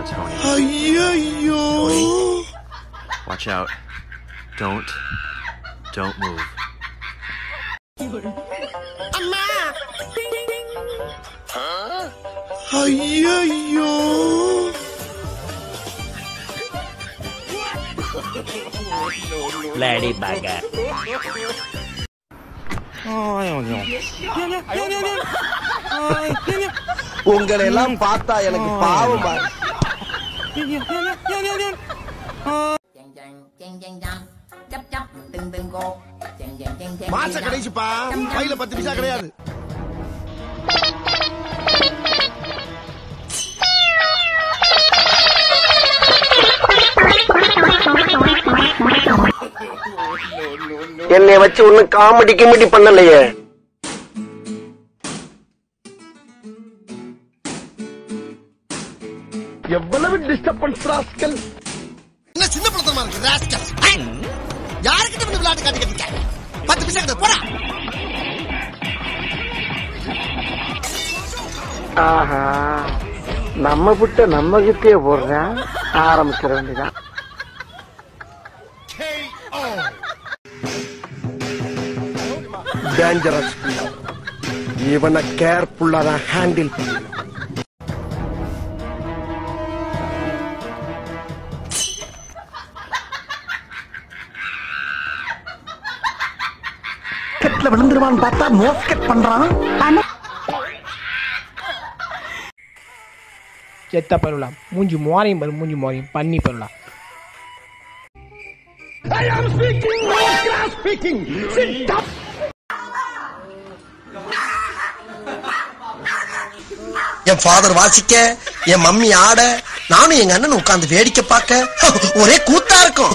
Tony. ஐயோ Watch out. Don't. Don't move. ஐயோ Lady Bugger. உங்களை எல்லாம் பார்த்தா எனக்கு பாவமா chàng chàng chàng chàng chàng chấp chấp từng từng cô chàng chàng chàng chàng மாச கடைசிப்பா கையில பத்து பைசா கிடையாது என்னை வச்சு ஒன்னும் காமெடி கிமெடி பண்ணலையே எவ்வளவு டிஸ்டர்பன்ஸ் ராஸ்கல் என்ன சின்ன பழத்தனமா இருக்கு ராஸ்கல் யாருக்கிட்ட வந்து விளையாட்டு காட்டிக்கிட்டு இருக்க பத்து பைசா கிடையாது போடா ஆஹா நம்ம புட்ட நம்ம கிட்டே போடுறேன் ஆரம்பிச்சிட வேண்டியதான் டேஞ்சரஸ் இவனை கேர்ஃபுல்லா தான் ஹேண்டில் கெட்ல விழுந்துருவான்னு பார்த்தா மோஸ்கெட் பண்றான் செத்த பருவலாம் மூஞ்சி மோரையும் பாரு மூஞ்சி மோரையும் பண்ணி பருவலாம் என் ஃபாதர் வாசிக்க என் மம்மி ஆட நானும் எங்க அண்ணன் உட்கார்ந்து வேடிக்கை பார்க்க ஒரே கூத்தா இருக்கும்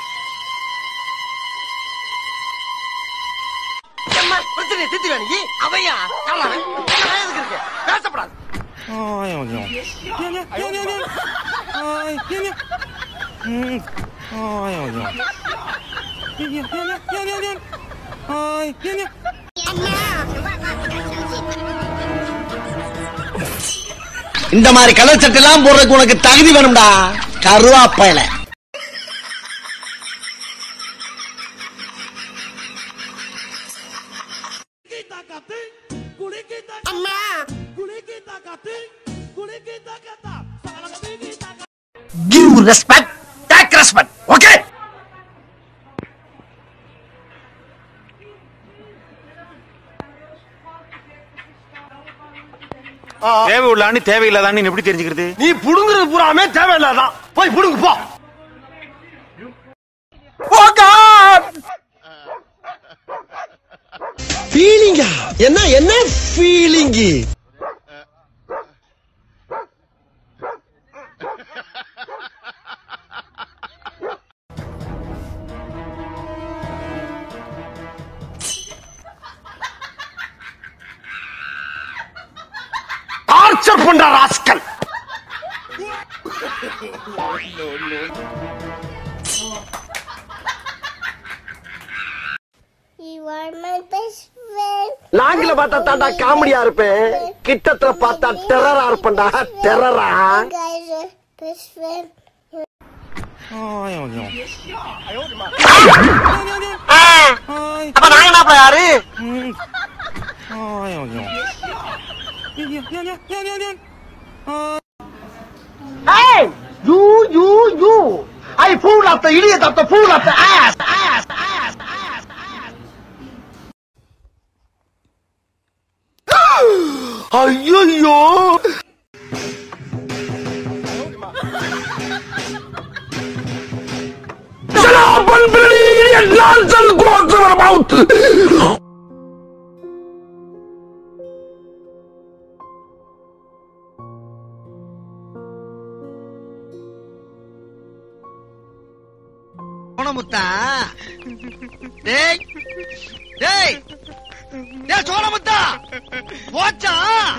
பிரச்சனை திட்டு அவையா பேசப்படாது இந்த மாதிரி கலர் சட்டை எல்லாம் போடுறதுக்கு உனக்கு தகுதி வேணும்டா கருவாப்பையில give respect take respect okay தேவை உள்ளான்னு தேவையில்லாதான்னு எப்படி தெரிஞ்சுக்கிறது நீ புடுங்குறது பூராமே தேவையில்லாதான் போய் புடுங்கு போ ஃபீலிங்கா என்ன என்ன ஃபீலிங்கு டார்ச்சர் பண்ற rascal You are my best friend. லாங்கில பார்த்தா தாண்டா காமெடியா இருப்பேன் கிட்டத்துல பார்த்தா டெரரா இருப்பேன்டா டெரரா You guys are best friend. அப்ப நாங்க என்ன யாரு Hey! You, you, you! I fool of the idiot of the fool of the ass! Ass! Ass! Ass! Ass! ஐயோ Shut up and bloody idiot! Nonsense! Go on to your mouth! சோனமுத்தா டேய் டேய் டேய் சோனமுத்தா போச்சா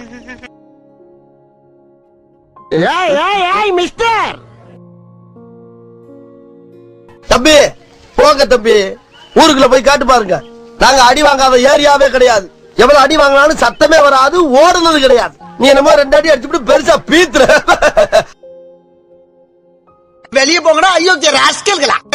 ஏய் ஏய் ஏய் மிஸ்டர் தம்பி போங்க தம்பி ஊருக்குள்ள போய் காட்டு பாருங்க நாங்க அடி வாங்காத ஏரியாவே கிடையாது எவ்வளவு அடி வாங்கினாலும் சத்தமே வராது ஓடுனது கிடையாது நீ என்னமோ ரெண்டு அடி அடிச்சுட்டு பெருசா பீத்துற வெளியே போங்கடா அயோக்கிய ராஸ்கல்களா